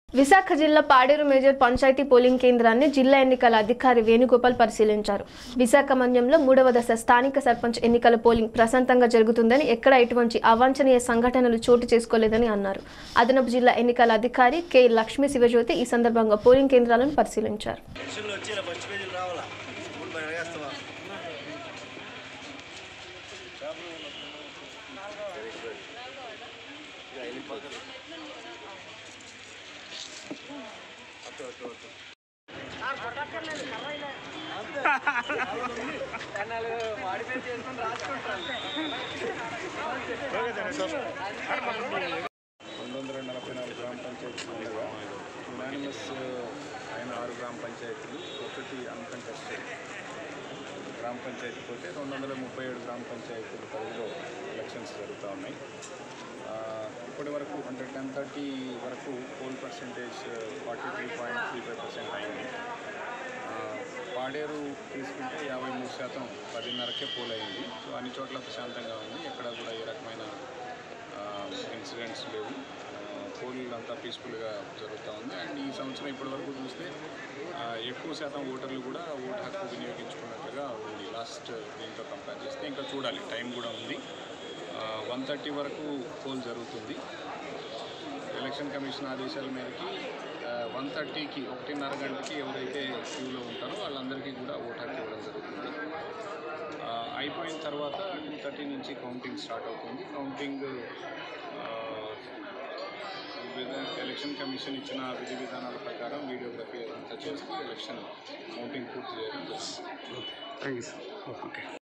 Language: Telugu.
విశాఖ జిల్లా పాడేరు మేజర్ పంచాయతీ పోలింగ్ కేంద్రాన్ని జిల్లా ఎన్నికల అధికారి వేణుగోపాల్ పరిశీలించారు విశాఖ మన్యంలో మూడవ దశ స్థానిక సర్పంచ్ ఎన్నికల పోలింగ్ ప్రశాంతంగా జరుగుతుందని ఎక్కడ ఎటువంటి అవాంఛనీయ సంఘటనలు చోటు చేసుకోలేదని అన్నారు అదనపు జిల్లా ఎన్నికల అధికారి కె లక్ష్మీ శివజ్యోతి ఈ సందర్భంగా పోలింగ్ కేంద్రాలను పరిశీలించారు పెన్షన్లు వచ్చి ఇలా ఫస్ట్ పేజీలు రావాలా స్కూల్ పైన అడిగేస్తావా రెండు వందల నలభై నాలుగు గ్రామ పంచాయతీలు ఉండగా యునానిమస్ అయిన ఆరు గ్రామ పంచాయతీలు ఒకటి అన్కంటెస్టెడ్ గ్రామ పంచాయతీ పోతే రెండు వందల ముప్పై ఏడు గ్రామ పంచాయతీల పరిధిలో ఎలక్షన్స్ జరుగుతూ ఉన్నాయి ఆ, ఇప్పటి వరకు అంటే టెన్ థర్టీ వరకు poll percentage forty three point three five percent అయింది ఆ, పాడేరు తీసుకుంటే యాభై మూడు శాతం పదిన్నరకే పోల్ అయింది సో అన్ని చోట్ల ప్రశాంతంగా ఉంది ఎక్కడ కూడా ఏ రకమైన ఇన్సిడెంట్స్ లేవు పోలింగ్ అంతా పీస్ఫుల్గా జరుగుతూ ఉంది అండ్ ఈ సంవత్సరం ఇప్పటి వరకు చూస్తే ఆ, ఎక్కువ శాతం ఓటర్లు కూడా ఓటు హక్కు వినియోగించుకున్నట్లుగా ఉంది లాస్ట్ దీంతో కంపేర్ చేస్తే ఇంకా చూడాలి టైం కూడా ఉంది వన్ థర్టీ వరకు పోల్ జరుగుతుంది ఎలక్షన్ కమిషన్ ఆదేశాల మేరకి వన్ థర్టీకి ఒకటిన్నర గంటకి ఎవరైతే క్యూలో ఉంటారో వాళ్ళందరికీ కూడా ఓటు హక్కు ఇవ్వడం జరుగుతుంది ఆ, అయిపోయిన తర్వాత టూ థర్టీ నుంచి కౌంటింగ్ స్టార్ట్ అవుతుంది కౌంటింగ్ ఆ, విధ- ఎలక్షన్ కమిషన్ ఇచ్చిన విధి విధానాల ప్రకారం వీడియోగ్రఫీ అంతా చేస్తూ ఎలక్షన్ కౌంటింగ్ పూర్తి చేయడం జరుగుతుంది